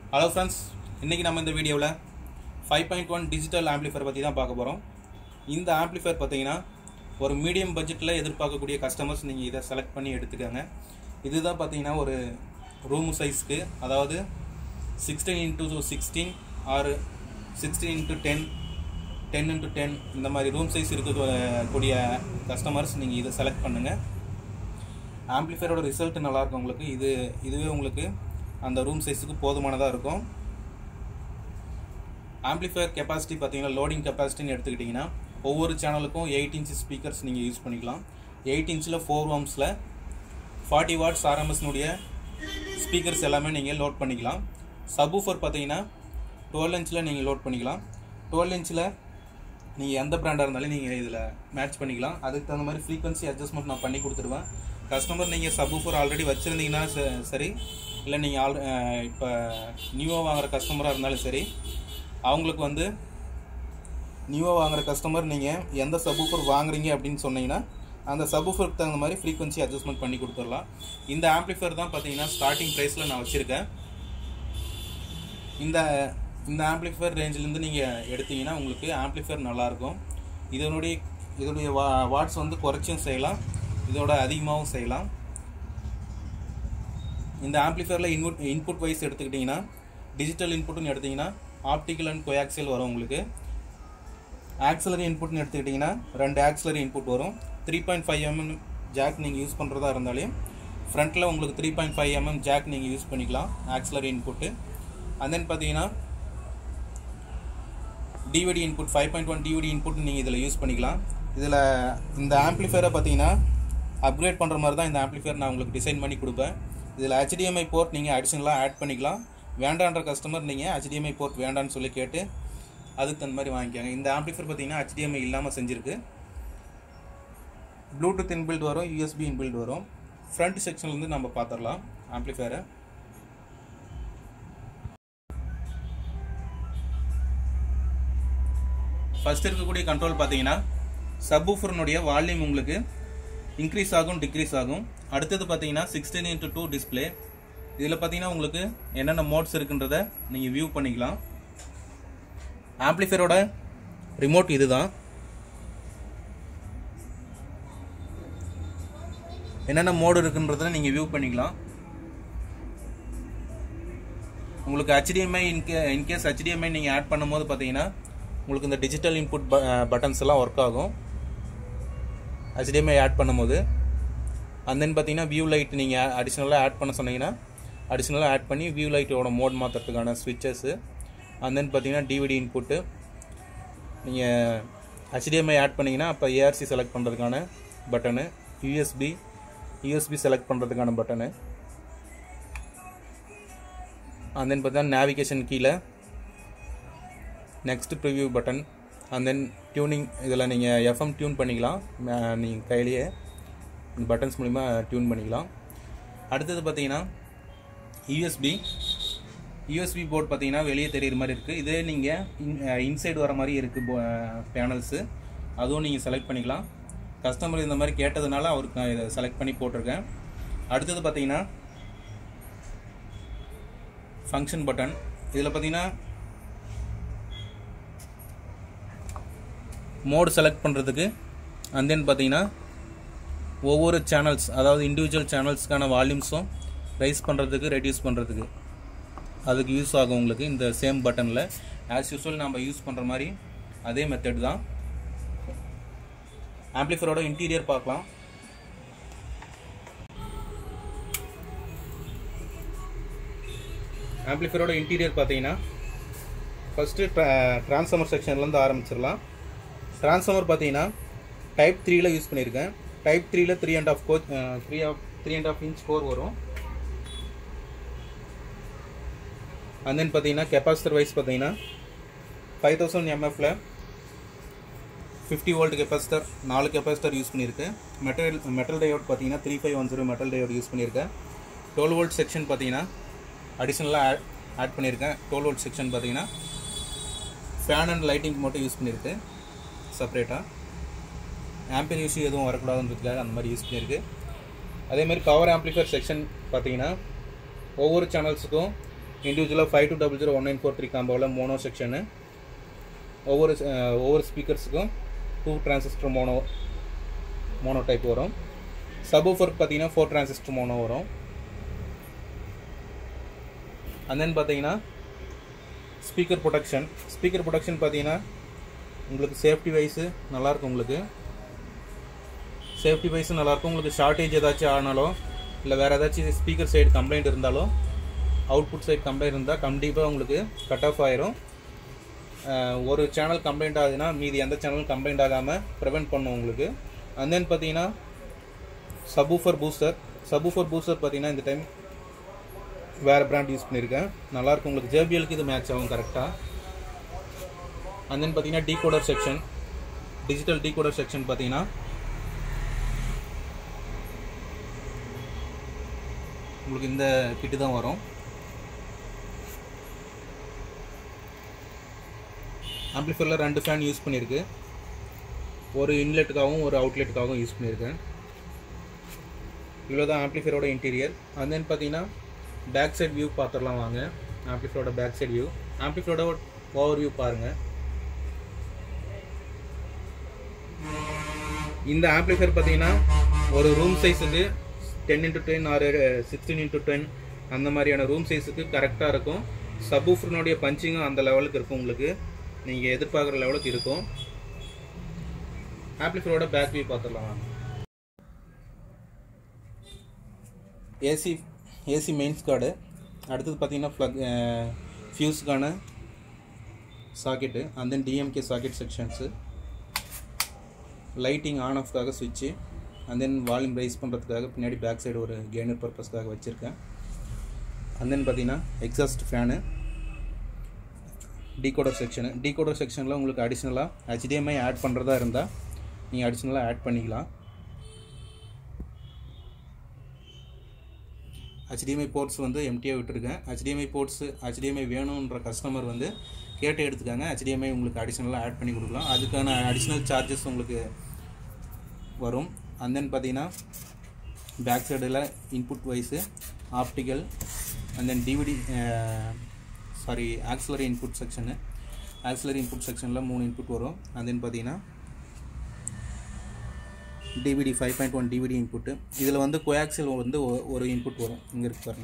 hello friends இன்றைக்கி நம்ம இந்த வீடியோவில் five point one digital amplifier பற்றி தான் பார்க்க போகிறோம் இந்த ஆம்ப்ளிஃபையர் பார்த்தீங்கன்னா ஒரு மீடியம் பட்ஜெட்டில் எதிர்பார்க்கக்கூடிய கஸ்டமர்ஸ் நீங்கள் இதை செலக்ட் பண்ணி எடுத்துக்கோங்க இதுதான் பார்த்தீங்கன்னா ஒரு ரூம் சைஸ்க்கு அதாவது சிக்ஸ்டீன் இன்ட்டு சிக்ஸ்டீன் ஆறு sixteen into ten ten into ten இந்த மாதிரி ரூம் சைஸ் இருக்கக்கூடிய கஸ்டமர்ஸ் நீங்கள் இதை செலக்ட் பண்ணுங்கள் ஆம்ப்ளிஃபையரோட ரிசல்ட் நல்லாயிருக்கும் உங்களுக்கு இது இதுவே உங்களுக்கு அந்த ரூம் சைஸுக்கு போதுமானதாக இருக்கும் ஆம்ப்ளிஃபையர் கெப்பாசிட்டி பார்த்தீங்கன்னா லோடிங் கெப்பாசிட்டின்னு எடுத்துக்கிட்டிங்கன்னா ஒவ்வொரு சேனலுக்கும் எயிட் இன்ச் ஸ்பீக்கர்ஸ் நீங்கள் யூஸ் பண்ணிக்கலாம் எயிட் இன்ச்சில் ஃபோர் ஓம்ஸில் ஃபார்ட்டி வாட்ஸ் ஆர்எம்எஸ்னுடைய ஸ்பீக்கர்ஸ் எல்லாமே நீங்கள் லோட் பண்ணிக்கலாம் சப்வூஃபர் பார்த்தீங்கன்னா டுவெல் இன்ச்சில் நீங்கள் லோட் பண்ணிக்கலாம் டுவெல் இன்ச்சில் நீங்கள் எந்த பிராண்டாக இருந்தாலும் நீங்கள் இதில் மேட்ச் பண்ணிக்கலாம் அதுக்கு தகுந்த மாதிரி ஃப்ரீக்வன்சி அட்ஜஸ்ட்மெண்ட் நான் பண்ணி கொடுத்துருவேன் கஸ்டமர் நீங்கள் சப்வூஃபர் ஆல்ரெடி வச்சுருந்தீங்கன்னா ச- சரி இல்லை நீங்கள் ஆல் இப்போ நியூவாக வாங்குற கஸ்டமராக இருந்தாலும் சரி அவங்களுக்கு வந்து நியூவாக வாங்குற கஸ்டமர் நீங்கள் எந்த சப்வூஃபர் வாங்குறீங்க அப்படின்னு சொன்னீங்கன்னா அந்த சப்வூஃபருக்கு தகுந்த மாதிரி ஃப்ரீக்வன்சி அட்ஜஸ்ட்மெண்ட் பண்ணி கொடுத்துடலாம் இந்த ஆம்ப்ளிஃபையர் தான் பார்த்தீங்கன்னா ஸ்டார்டிங் ப்ரைஸில் நான் வச்சுருக்கேன் இந்த இந்த ஆம்ப்ளிஃபையர் ரேஞ்சிலேருந்து நீங்கள் எடுத்தீங்கன்னா உங்களுக்கு ஆம்ப்ளிஃபையர் நல்லாயிருக்கும் இதனுடைய இதனுடைய வா வாட்ஸ் வந்து குறைச்சும் செய்யலாம் இதோட அதிகமாகவும் செய்யலாம் இந்த ஆம்ப்ளிஃபையரில் இன்புட் இன்புட் வைஸ் எடுத்துக்கிட்டிங்கன்னா டிஜிட்டல் இன்புட்னு எடுத்தீங்கன்னா ஆப்டிக்கல் அண்ட் கொயாக்சியல் வரும் உங்களுக்கு ஆக்சலரி இன்புட்னு எடுத்துக்கிட்டிங்கன்னா ரெண்டு ஆக்சலரி இன்புட் வரும் three point five MM jack நீங்கள் யூஸ் பண்ணுறதா இருந்தாலும் ஃப்ரண்ட்டில் உங்களுக்கு three point five MM jack நீங்கள் யூஸ் பண்ணிக்கலாம் ஆக்சலரி இன்புட்டு and then பார்த்தீங்கன்னா DVD input five point one DVD input நீங்கள் இதில் யூஸ் பண்ணிக்கலாம் இதில் இந்த ஆம்ப்ளிஃபையரை பார்த்தீங்கன்னா அப்கிரேட் பண்ணுற மாதிரி தான் இந்த ஆம்ப்ளிஃபையர் நான் உங்களுக்கு டிசைன் பண்ணி கொடுப்பேன் இதில் HDMI போர்ட் நீங்கள் அடிஷனலாக ஆட் பண்ணிக்கலாம் வேண்டான்ற கஸ்டமர் நீங்கள் HDMI போர்ட் வேண்டான்னு சொல்லி கேட்டு அதுக்கு தகுந்த மாதிரி வாங்கிக்கோங்க இந்த ஆம்ப்ளிஃபையர் பார்த்தீங்கன்னா HDMI இல்லாமல் செஞ்சுருக்கு ப்ளூடூத் இன்பில்ட் வரும் யூஎஸ்பி இன்பில்ட் வரும் ஃப்ரண்ட் செக்ஷன்லேருந்து நம்ம பார்த்துடலாம் ஆம்ப்ளிஃபையரை ஃபர்ஸ்ட் இருக்கக்கூடிய கண்ட்ரோல் பார்த்தீங்கன்னா சப்வூஃபர்னுடைய வால்யூம் உங்களுக்கு இன்க்ரீஸ் ஆகும் டிக்ரீஸ் ஆகும் அடுத்தது பார்த்தீங்கன்னா சிக்ஸ்டீன் இன்ட்டு டூ டிஸ்பிளே இதில் பார்த்தீங்கன்னா உங்களுக்கு என்னென்ன மோட்ஸ் இருக்குன்றத நீங்கள் வியூ பண்ணிக்கலாம் ஆம்ப்ளிஃபையரோட ரிமோட் இதுதான் என்னென்ன மோடு இருக்குன்றத நீங்கள் வியூ பண்ணிக்கலாம் உங்களுக்கு HDMI இன்கே இன்கேஸ் HDMI நீங்கள் ஆட் பண்ணும்போது பார்த்தீங்கன்னா உங்களுக்கு இந்த டிஜிட்டல் இன்புட் பட்டன்ஸ் எல்லாம் ஒர்க் ஆகும் HDMI ஆட் பண்ணும்போது அண்ட் தென் பார்த்தீங்கன்னா வியூ லைட் நீங்கள் அடிஷ்னலாக ஆட் பண்ண சொன்னீங்கன்னா அடிஷ்னலாக ஆட் பண்ணி வியூ லைட்டோட மோட் மாற்றுறதுக்கான ஸ்விட்சஸ்ஸு அண்ட் தென் பார்த்தீங்கன்னா டிவிடி இன்புட்டு நீங்கள் HDMI ஆட் பண்ணிங்கன்னா அப்போ ஏஆர்சி செலக்ட் பண்ணுறதுக்கான பட்டனு யூஎஸ்பி யூஎஸ்பி செலக்ட் பண்ணுறதுக்கான பட்டனு அண்ட் தென் பார்த்தீங்கன்னா நேவிகேஷன் கீழே next preview button and then tuning இதில் நீங்கள் எஃப்எம் டியூன் பண்ணிக்கலாம் நீங்கள் கையிலேயே பட்டன்ஸ் மூலிமா டியூன் பண்ணிக்கலாம் அடுத்தது பார்த்தீங்கன்னா யூஎஸ்பி யூஎஸ்பி போர்ட் பார்த்தீங்கன்னா வெளியே தெரியுற மாதிரி இருக்குது இதே நீங்கள் இன்சைடு வர மாதிரி இருக்குது பேனல்ஸு அதுவும் நீங்கள் செலக்ட் பண்ணிக்கலாம் கஸ்டமர் இந்த மாதிரி கேட்டதுனால அவருக்கு நான் இதை செலக்ட் பண்ணி போட்டிருக்கேன் அடுத்தது பார்த்தீங்கன்னா ஃபங்க்ஷன் பட்டன் இதில் பார்த்தீங்கன்னா மோடு செலக்ட் பண்ணுறதுக்கு அண்ட் தென் பார்த்தீங்கன்னா ஒவ்வொரு சேனல்ஸ் அதாவது இண்டிவிஜுவல் சேனல்ஸ்க்கான வால்யூம்ஸும் ரைஸ் பண்ணுறதுக்கு ரெடியூஸ் பண்ணுறதுக்கு அதுக்கு யூஸ் ஆகும் உங்களுக்கு இந்த சேம் பட்டனில் ஆஸ் யூஸ்வல் நம்ம யூஸ் பண்ணுற மாதிரி அதே மெத்தட் தான் ஆம்ப்ளிஃபரோட இன்டீரியர் பார்க்கலாம் ஆம்ப்ளிஃபரோட இன்டீரியர் பார்த்தீங்கன்னா ஃபஸ்ட்டு ட்ரான்ஸ்ஃபார்மர் செக்ஷன்லேருந்து ஆரம்பிச்சிடலாம் ட்ரான்ஸ்ஃபார்மர் பார்த்தீங்கன்னா டைப் த்ரீல யூஸ் பண்ணியிருக்கேன் டைப் த்ரீல த்ரீ அண்ட் ஆஃப் கோச் three half three and half inch four வரும் அண்ட் தென் பார்த்தீங்கன்னா கெப்பாசிட்டர் வைஸ் பார்த்தீங்கன்னா ஃபைவ் தௌசண்ட் எம்எஃப்ல ஃபிஃப்டி வோல்ட் கெப்பாசிட்டர் நாலு கெப்பாசிட்டர் யூஸ் பண்ணியிருக்கேன் மெட்டல் மெட்டல் டயோட் பார்த்தீங்கன்னா three five one zero metal diode use பண்ணியிருக்கேன் twelve volt section பார்த்தீங்கன்னா அடிஷ்னலாக ஆட் ஆட் பண்ணியிருக்கேன் டுவெல் வோல்ட் செக்ஷன் பார்த்தீங்கன்னா ஃபேன் அண்ட் லைட்டிங் மட்டும் யூஸ் பண்ணியிருக்கு செப்பரேட்டாக ஆம்பியர் இஷ்யூ எதுவும் வரக்கூடாதுன்றதுக்காக அந்த மாதிரி யூஸ் பண்ணியிருக்கு அதே மாதிரி பவர் ஆம்ப்ளிஃபையர் செக்ஷன் பார்த்தீங்கன்னா ஒவ்வொரு சேனல்ஸுக்கும் இண்டிவிஜுவலாக five two double zero one nine four three காம்போவில் மோனோ செக்ஷனு ஒவ்வொரு அஹ், ஒவ்வொரு ஸ்பீக்கர்ஸுக்கும் two transistor mono mono type வரும் சபூஃபருக்கு பார்த்தீங்கன்னா ஃபோர் டிரான்சிஸ்டர் மோனோ வரும் அண்ட் தென் பார்த்தீங்கன்னா ஸ்பீக்கர் ப்ரொடக்ஷன் ஸ்பீக்கர் ப்ரொடக்ஷன் பார்த்தீங்கன்னா உங்களுக்கு சேஃப்டி வைஸு நல்லாயிருக்கும் உங்களுக்கு சேஃப்டி வைஸும் நல்லாயிருக்கும் உங்களுக்கு ஷார்ட்டேஜ் ஏதாச்சும் ஆனாலோ இல்லை வேறு ஏதாச்சும் ஸ்பீக்கர் சைடு கம்ப்ளைண்ட் இருந்தாலும் அவுட்புட் சைடு கம்ப்ளைண்ட் இருந்தால் கண்டிப்பாக உங்களுக்கு கட் ஆஃப் ஆயிரும் அஹ் ஒரு சேனல் கம்ப்ளைண்ட் ஆகுதுன்னா மீதி எந்த சேனலும் கம்ப்ளைண்ட் ஆகாமல் ப்ரிவெண்ட் பண்ணும் உங்களுக்கு அண்ட் தென் பார்த்தீங்கன்னா சபூஃபர் பூஸ்டர் சபூஃபர் பூஸ்டர் பார்த்தீங்கன்னா இந்த டைம் வேறு பிராண்ட் யூஸ் பண்ணியிருக்கேன் நல்லாயிருக்கும் உங்களுக்கு ஜேபிஎலுக்கு இது மேட்ச் ஆகும் கரெக்டாக அண்ட் தென் பார்த்தீங்கன்னா decoder section digital decoder section பார்த்தீங்கன்னா உங்களுக்கு இந்த கிட்டு தான் வரும் ஆம்ப்ளிஃபையரில் ரெண்டு ஃபேன் யூஸ் பண்ணியிருக்கு ஒரு இன்லெட்டுக்காகவும் ஒரு அவுட்லெட்டுக்காகவும் யூஸ் பண்ணியிருக்கேன் இவ்வளோ தான் ஆம்ப்ளிஃபையரோட இன்டீரியர் அண்ட் தென் பார்த்தீங்கன்னா பேக் சைட் வியூ பார்த்துடலாம் வாங்க ஆம்ப்ளிஃபையரோட பேக் சைட் வியூ ஆம்ப்ளிஃபையரோட ஓவர் வியூ பாருங்கள் இந்த ஆம்ப்ளிஃபையர் பார்த்தீங்கன்னா ஒரு ரூம் சைஸுக்கு டென் இன்ட்டு டென் ஆறு சிக்ஸ்டீன் இன்ட்டு டென் அந்த மாதிரியான ரூம் சைஸுக்கு கரெக்டாக இருக்கும் சப்வூஃபர்னுடைய பஞ்சிங்கும் அந்த லெவலுக்கு இருக்கும் உங்களுக்கு நீங்கள் எதிர்பார்க்குற லெவலுக்கு இருக்கும் ஆம்ப்ளிஃபையரோட பேக் வியூ பார்த்துடலாம் வாங்க ஏசி ஏசி மெயின்ஸ் கார்டு அடுத்தது பார்த்தீங்கன்னா ப்ளக் ஃபியூஸ்க்கான socket and then DMK socket sections lighting on ஆஃப்காக சுவிட்சு அண்ட் தென் வால்யூம் ரைஸ் பண்ணுறதுக்காக பின்னாடி பேக் சைடு ஒரு கெய்னர் பர்பஸ்க்காக வச்சுருக்கேன் அண்ட் தென் பார்த்தீங்கன்னா exhaust fan decoder section decoder செக்ஷனில் உங்களுக்கு அடிஷ்னலாக ஹெச்டிஎம்ஐ ஆட் பண்ணுறதா இருந்தால் நீங்கள் அடிஷ்னலாக ஆட் பண்ணிக்கலாம் HDMI போர்ட்ஸ் வந்து எம்டியாக விட்டுருக்கேன் HDMI போர்ட்ஸ் HDMI வேணுன்ற கஸ்டமர் வந்து கேட்டு எடுத்துக்காங்க HDMI உங்களுக்கு அடிஷ்னலாக ஆட் பண்ணி கொடுக்கலாம் அதுக்கான அடிஷ்னல் சார்ஜஸ் உங்களுக்கு வரும் அண்ட் தென் பார்த்தீங்கன்னா பேக் சைடில் input wise optical and then DVD sorry auxiliary input section auxiliary input செக்ஷனில் மூணு இன்புட் வரும் அண்ட் தென் பார்த்தீங்கன்னா DVD five point one DVD input இதில் வந்து கோயாக்சில் வந்து ஒ- ஒரு இன்புட் வரும் இங்கே இருக்கு பாருங்க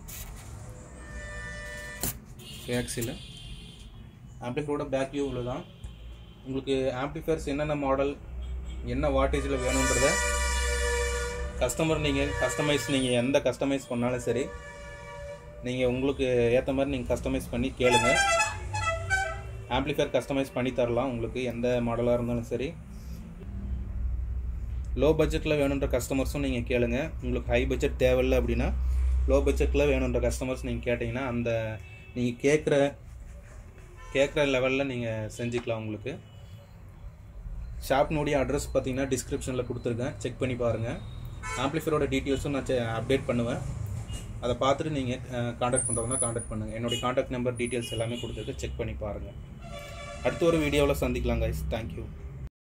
கோயாக்சில் ஆம்ப்ளிஃபையோட பேக் வியூ இவ்வளோ தான் உங்களுக்கு ஆம்ப்ளிஃபயர்ஸ் என்னென்ன மாடல் என்ன வாட்டேஜில் வேணுன்றத கஸ்டமர் நீங்கள் கஸ்டமைஸ் நீங்கள் எந்த கஸ்டமைஸ் பண்ணாலும் சரி நீங்கள் உங்களுக்கு ஏற்ற மாதிரி நீங்கள் கஸ்டமைஸ் பண்ணி கேளுங்க ஆம்ப்ளிஃபயர் கஸ்டமைஸ் பண்ணி தரலாம் உங்களுக்கு எந்த மாடலாக இருந்தாலும் சரி லோ பட்ஜெட்டில் வேணுன்ற கஸ்டமர்ஸும் நீங்கள் கேளுங்க உங்களுக்கு ஹை பட்ஜெட் தேவையில்ல அப்படின்னா லோ பட்ஜெட்டில் வேணுன்ற கஸ்டமர்ஸ் நீங்கள் கேட்டிங்கன்னா அந்த நீங்கள் கேட்குற கேட்குற லெவலில் நீங்கள் செஞ்சுக்கலாம் உங்களுக்கு ஷாப்னுடைய அட்ரஸ் பார்த்தீங்கன்னா டிஸ்கிரிப்ஷனில் கொடுத்துருக்கேன் செக் பண்ணி பாருங்கள் ஆம்ப்ளிஃபயரோட டீட்டெயில்ஸும் நான் அப்டேட் பண்ணுவேன் அதை பார்த்துட்டு நீங்கள் காண்டாக்ட் பண்ணுறதுனா காண்டாக்ட் பண்ணுங்கள் என்னுடைய காண்டாக்ட் நம்பர் டீட்டெயில்ஸ் எல்லாமே கொடுத்துருக்கு செக் பண்ணி பாருங்கள் அடுத்த ஒரு வீடியோவில் சந்திக்கலாம் கைஸ் தேங்க்யூ